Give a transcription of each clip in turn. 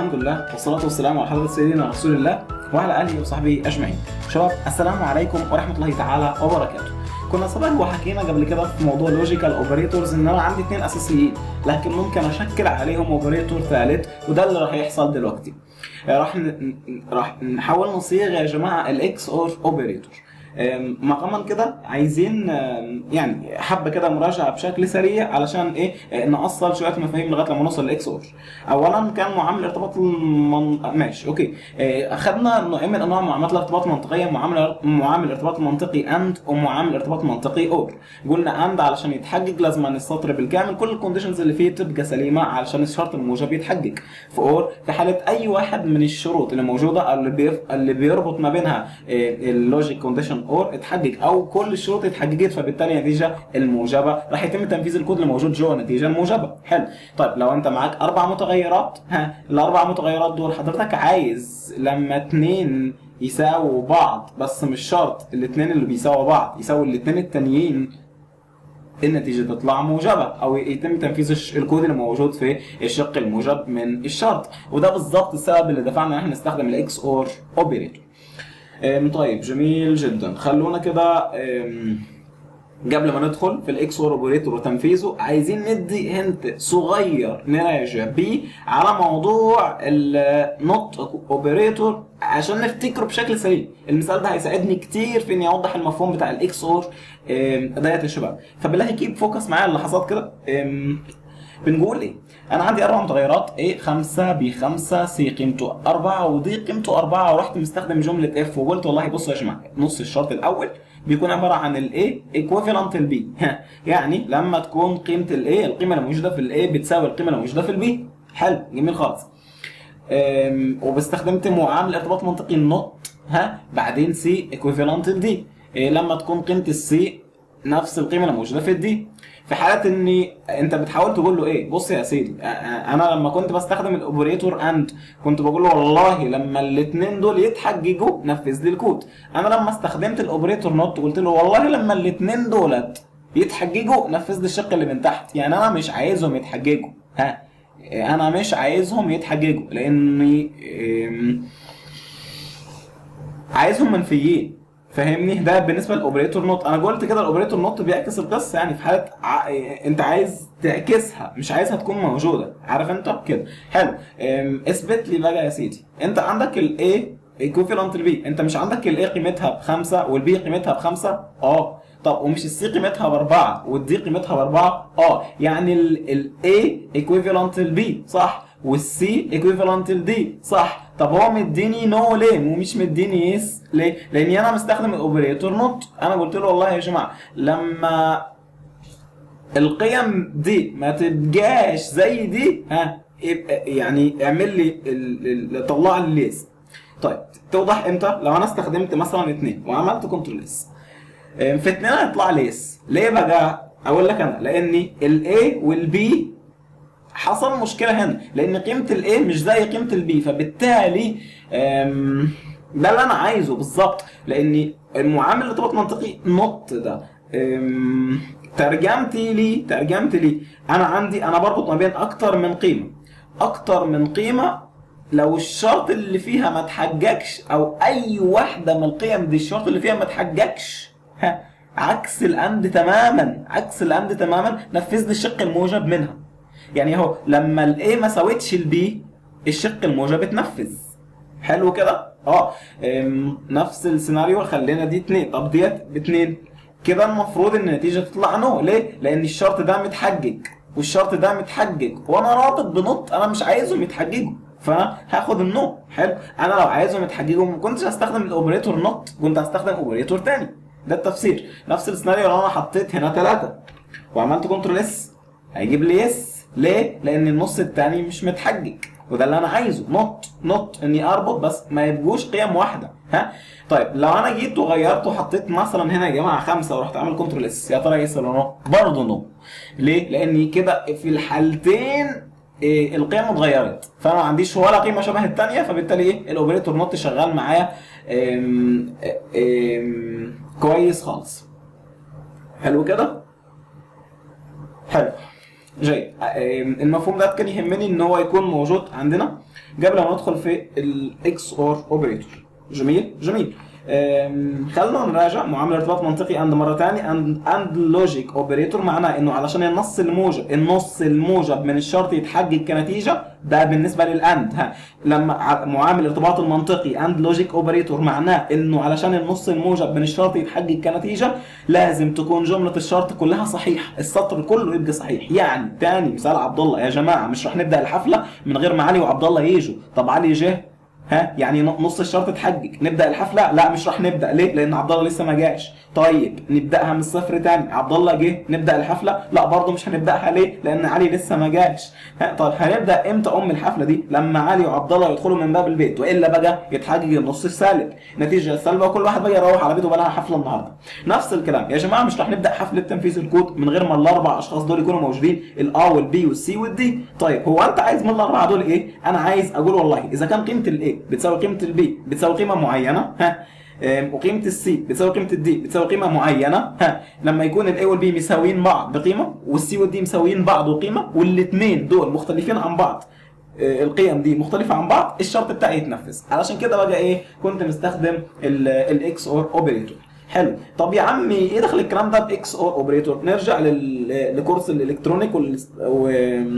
الحمد لله والصلاة والسلام على حضرة سيدنا رسول الله وعلى آله وصحبه أجمعين. شباب السلام عليكم ورحمة الله تعالى وبركاته. كنا سبق وحكينا قبل كده في موضوع لوجيكال اوبريتورز ان انا عندي اثنين اساسيين لكن ممكن اشكل عليهم اوبريتور ثالث وده اللي راح يحصل دلوقتي. راح ن... راح نحاول نصيغ يا جماعه الاكس اور اوبريتور. مقاما كده عايزين يعني حبه كده مراجعه بشكل سريع علشان ايه نأصل شويه مفاهيم لغايه لما نوصل لاكس اور اولا كان معامل ارتباط المن... ماشي اوكي اخذنا نوعين من انواع معاملات الارتباط المنطقيه معامل معامل الارتباط المنطقي اند ومعامل الارتباط المنطقي اور قلنا اند علشان يتحقق لازم السطر بالكامل كل الكونديشنز اللي فيه تبقى سليمه علشان الشرط الموجب يتحقق في اور في حاله اي واحد من الشروط اللي موجوده اللي بيف... اللي بيربط ما بينها اللوجيك كونديشن اور اتحقق او كل الشروط اتحققت فبالتالي النتيجه الموجبه راح يتم تنفيذ الكود اللي موجود جوه النتيجه الموجبه حلو طيب لو انت معاك اربع متغيرات ها الاربع متغيرات دول حضرتك عايز لما اتنين يساووا بعض بس مش شرط الاتنين اللي بيساووا بعض يساووا الاتنين التانيين النتيجه تطلع موجبه او يتم تنفيذ الكود اللي موجود في الشق الموجب من الشرط وده بالظبط السبب اللي دفعنا ان احنا نستخدم الاكس اور اوبريتور طيب جميل جدا خلونا كده قبل ما ندخل في الاكس اور اوبريتور وتنفيذه عايزين ندي هنت صغير نراجع بيه على موضوع النوت اوبريتور عشان نفتكره بشكل سليم المثال ده هيساعدني كتير في اني اوضح المفهوم بتاع الاكس اور ديت يا شباب فبالله كيب فوكس معايا اللحظات كده بنقول ايه؟ انا عندي اربع متغيرات ايه 5 ب 5 سي قيمته 4 ودي قيمته 4 ورحت مستخدم جمله اف وقلت والله بصوا يا جماعه نص الشرط الاول بيكون عباره عن الاي ايكويفالنت البي يعني لما تكون قيمه الاي القيمه اللي موجوده في الاي بتساوي القيمه اللي موجوده في البي حلو جميل خالص وباستخدمت معامل ارتباط منطقي النوت ها بعدين سي ايكويفالنت الدي إيه لما تكون قيمه السي نفس القيمه اللي موجوده في الدي في حاله ان انت بتحاول تقول له ايه بص يا سيدي انا لما كنت بستخدم الاوبريتور اند كنت بقول له والله لما الاثنين دول يتحججوا نفذ لي الكود انا لما استخدمت الاوبريتور نوت قلت له والله لما الاثنين دولت يتحججوا نفذ لي الشق اللي من تحت يعني انا مش عايزهم يتحججوا ها انا مش عايزهم يتحججوا لاني عايزهم منفيين فاهمني ده بالنسبه للاوبريتور نوت انا قلت كده الاوبريتور نوت بيعكس القصه يعني في حاله ع... انت عايز تعكسها مش عايزها تكون موجوده عارف انت كده حلو اثبت لي بقى يا سيدي انت عندك الاي ايكوفالنت البي انت مش عندك الاي قيمتها بخمسه والبي قيمتها بخمسه اه طب ومش السي قيمتها باربعه والدي قيمتها باربعه اه يعني الاي ايكوفالنت البي صح والسي ايكويفالنت لدي صح طب هو مديني نو ليه ومش مديني يس ليه لاني انا مستخدم الاوبريتور نوت انا قلت له والله يا جماعه لما القيم دي ما تبقاش زي دي ها يعني اعمل لي طلع لي الليس طيب توضح امتى لو انا استخدمت مثلا اثنين وعملت كنترول اس في اثنين هيطلع ليس ليه بقى اقول لك انا لاني الاي والبي حصل مشكله هنا لان قيمه الاي مش زي قيمه البي فبالتالي ده اللي انا عايزه بالظبط لان المعامل ارتباط منطقي نوت ده ترجمتي لي ترجمتي لي انا عندي انا بربط ما بين اكتر من قيمه اكتر من قيمه لو الشرط اللي فيها ما اتحججش او اي واحده من القيم دي الشرط اللي فيها ما اتحججش عكس الاند تماما عكس الاند تماما نفذ لي الشق الموجب منها يعني اهو لما الاي ما ساوتش البي الشق الموجب اتنفذ حلو كده اه نفس السيناريو خلينا دي اتنين طب ديت باتنين كده المفروض ان النتيجه تطلع نو ليه لان الشرط ده متحجج والشرط ده متحجج وانا رابط بنط انا مش عايزهم يتحججوا فانا هاخد النو حلو انا لو عايزهم يتحججوا ما كنتش هستخدم الاوبريتور نوت كنت هستخدم اوبريتور تاني ده التفسير نفس السيناريو لو انا حطيت هنا ثلاثه وعملت كنترول اس هيجيب لي يس ليه؟ لأن النص التاني مش متحجج وده اللي أنا عايزه نوت نوت إني أربط بس ما يبقوش قيم واحدة ها؟ طيب لو أنا جيت وغيرت وحطيت مثلا هنا يا جماعة خمسة ورحت عامل كنترول اس يا ترى يس ولا نو؟ برضه نو ليه؟ لأني كده في الحالتين إيه القيم اتغيرت فانا ما عنديش ولا قيمه شبه الثانيه فبالتالي ايه الاوبريتور نوت شغال معايا كويس خالص حلو كده حلو جيد آم، المفهوم ده كان يهمني ان هو يكون موجود عندنا قبل ما ندخل في الاكس اور اوبريتور جميل جميل آم، خلينا نراجع معامله ارتباط منطقي اند مره ثانيه اند اند لوجيك اوبريتور معناه انه علشان النص الموجب النص الموجب من الشرط يتحقق كنتيجه ده بالنسبه للاند ها لما ع- معامل الارتباط المنطقي اند لوجيك اوبريتور معناه انه علشان النص الموجب من الشرط يتحقق كنتيجه لازم تكون جمله الشرط كلها صحيح السطر كله يبقى صحيح يعني تاني مثال عبد الله يا جماعه مش رح نبدا الحفله من غير ما علي وعبد الله يجوا طب علي جه ها يعني نص الشرط اتحقق نبدا الحفله لا مش راح نبدا ليه لان عبد الله لسه ما جاش طيب نبداها من الصفر تاني عبد الله جه نبدا الحفله لا برضه مش هنبداها ليه لان علي لسه ما جاش ها طب هنبدا امتى ام الحفله دي لما علي وعبد الله يدخلوا من باب البيت والا بقى يتحقق النص السالب نتيجه السالبه وكل واحد بقى يروح على بيته بقى حفله النهارده نفس الكلام يا جماعه مش راح نبدا حفله تنفيذ الكود من غير ما الاربع اشخاص دول يكونوا موجودين الا والبي والسي والدي طيب هو انت عايز من الاربعه دول ايه انا عايز اقول والله اذا كان قيمه الاي بتساوي قيمه البي بتساوي قيمه معينه ها أم، وقيمه السي بتساوي قيمه الدي بتساوي قيمه معينه ها لما يكون الاي والبي مساويين بعض بقيمه والسي والدي مساويين بعض وقيمه والاثنين دول مختلفين عن بعض آه، القيم دي مختلفه عن بعض الشرط بتاعي يتنفذ علشان كده بقى ايه كنت مستخدم الاكس اور اوبريتور حلو طب يا عمي ايه دخل الكلام ده باكس اور اوبريتور نرجع لل- لكورس الالكترونيك وال... و...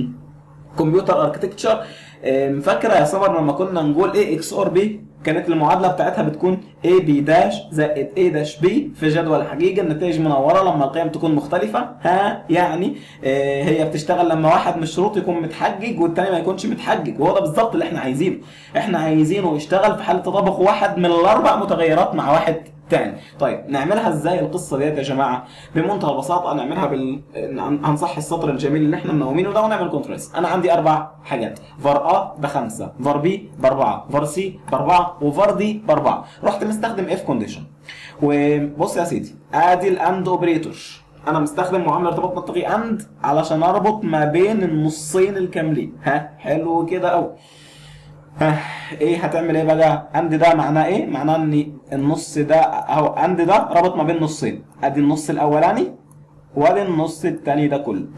كمبيوتر اركتكتشر فاكره يا سمر لما كنا نقول ايه اكس اور بي كانت المعادله بتاعتها بتكون a b داش زائد a داش b في جدول الحقيقه النتائج منوره لما القيم تكون مختلفه ها يعني آه، هي بتشتغل لما واحد من الشروط يكون متحقق والتاني ما يكونش متحقق وهو ده بالظبط اللي احنا عايزينه احنا عايزينه يشتغل في حاله تطابق واحد من الاربع متغيرات مع واحد تاني طيب نعملها ازاي القصه ديت يا جماعه بمنتهى البساطه نعملها بال هن- هنصح السطر الجميل اللي احنا منومينه ده ونعمل كونترست انا عندي اربع حاجات فار ا بخمسه فار بي باربعه فار سي باربعه وفار دي باربعه رحت مستخدم اف كونديشن وبص يا سيدي ادي الاند اوبريتور انا مستخدم معامله ارتباط منطقي اند علشان اربط ما بين النصين الكاملين ها حلو كده قوي ها ايه هتعمل ايه بقى اند ده معناه ايه معناه ان النص ده اهو اند ده ربط ما بين نصين ادي النص الاولاني وادي النص التاني ده كله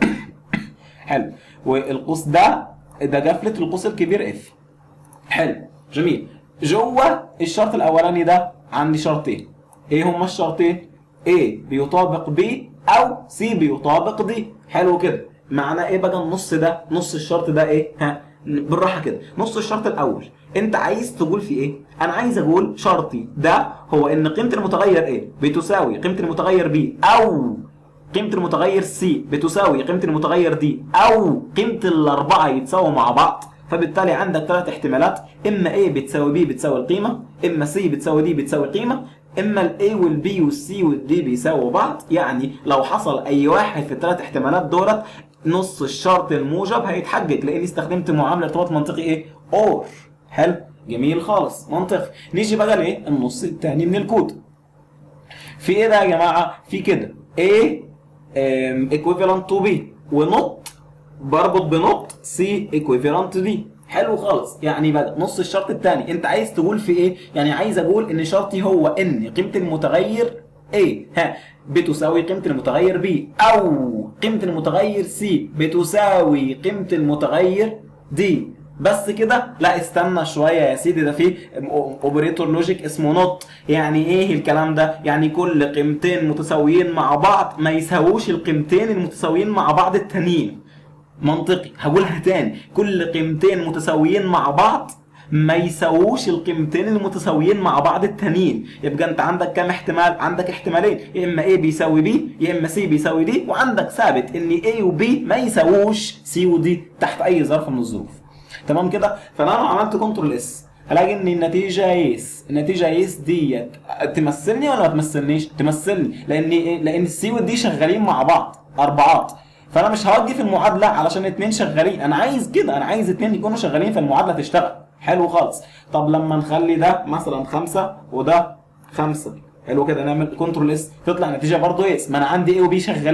حلو والقوس ده ده قفله القوس الكبير اف حلو جميل جوه الشرط الاولاني ده عندي شرطين ايه هما الشرطين A بيطابق B او C بيطابق D حلو كده معناه ايه بقى النص ده نص الشرط ده ايه ها بالراحه كده نص الشرط الاول انت عايز تقول في ايه انا عايز اقول شرطي ده هو ان قيمه المتغير ايه بتساوي قيمه المتغير B او قيمة المتغير C بتساوي قيمة المتغير D أو قيمة الأربعة يتساووا مع بعض فبالتالي عندك ثلاث احتمالات إما A بتساوي B بتساوي القيمة إما C بتساوي D بتساوي القيمة إما ال A وال B وال C وال D بيساووا بعض يعني لو حصل أي واحد في الثلاث احتمالات دولت نص الشرط الموجب هيتحقق لأني استخدمت معاملة ارتباط منطقي إيه؟ أور حلو جميل خالص منطقي نيجي بقى لإيه؟ النص الثاني من الكود في ايه ده يا جماعه في كده A equivalent to B ونوت بربط بنوت C equivalent to D حلو خالص يعني بقى نص الشرط الثاني انت عايز تقول في ايه يعني عايز اقول ان شرطي هو ان قيمه المتغير A ها بتساوي قيمه المتغير B او قيمه المتغير C بتساوي قيمه المتغير D بس كده لا استنى شويه يا سيدي ده في اوبريتور لوجيك اسمه نوت يعني ايه الكلام ده يعني كل قيمتين متساويين مع بعض ما يساووش القيمتين المتساويين مع بعض التانيين منطقي هقولها تاني كل قيمتين متساويين مع بعض ما يساووش القيمتين المتساويين مع بعض التانيين يبقى انت عندك كام احتمال عندك احتمالين يا اما A بيساوي B يا اما C بيساوي D وعندك ثابت ان A و B ما يساووش C و D تحت اي ظرف من الظروف تمام كده فانا لو عملت كنترول اس هلاقي ان النتيجه يس النتيجه يس ديت تمثلني ولا ما تمثلنيش تمثلني لان إيه؟ لان السي والدي شغالين مع بعض اربعات فانا مش هوقف المعادله علشان اتنين شغالين انا عايز كده انا عايز اتنين يكونوا شغالين فالمعادله تشتغل حلو خالص طب لما نخلي ده مثلا خمسة وده خمسة حلو كده نعمل كنترول اس تطلع نتيجه برضه يس ما انا عندي ايه وبي شغالين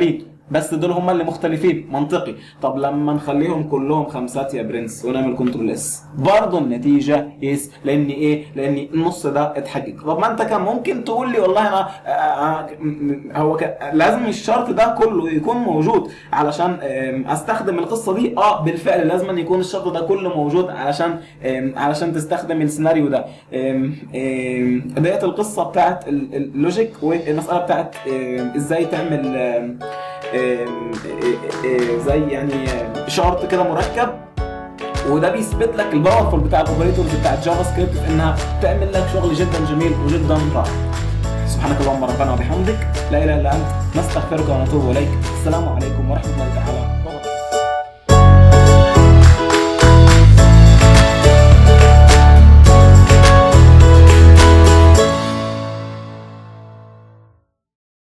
بس دول هم اللي مختلفين منطقي طب لما نخليهم كلهم خمسات يا برنس ونعمل كنترول اس برضه النتيجه يس لان ايه لان النص ده اتحقق طب ما انت كان ممكن تقول لي والله انا آه، آه، م- هو كان لازم الشرط ده كله يكون موجود علشان آم، استخدم القصه دي اه بالفعل لازم أن يكون الشرط ده كله موجود علشان آم، علشان تستخدم السيناريو ده آم، آم، ديت القصه بتاعت ال- اللوجيك والمساله بتاعت آم، ازاي تعمل آم، آم، آه، آه، زي يعني آه، شرط كده مركب وده بيثبت لك الباورفول بتاع الاوبريتورز بتاع الجافا سكريبت في انها تعمل لك شغل جدا جميل وجدا رائع سبحانك اللهم ربنا وبحمدك لا اله الا انت نستغفرك ونتوب اليك السلام عليكم ورحمه الله تعالى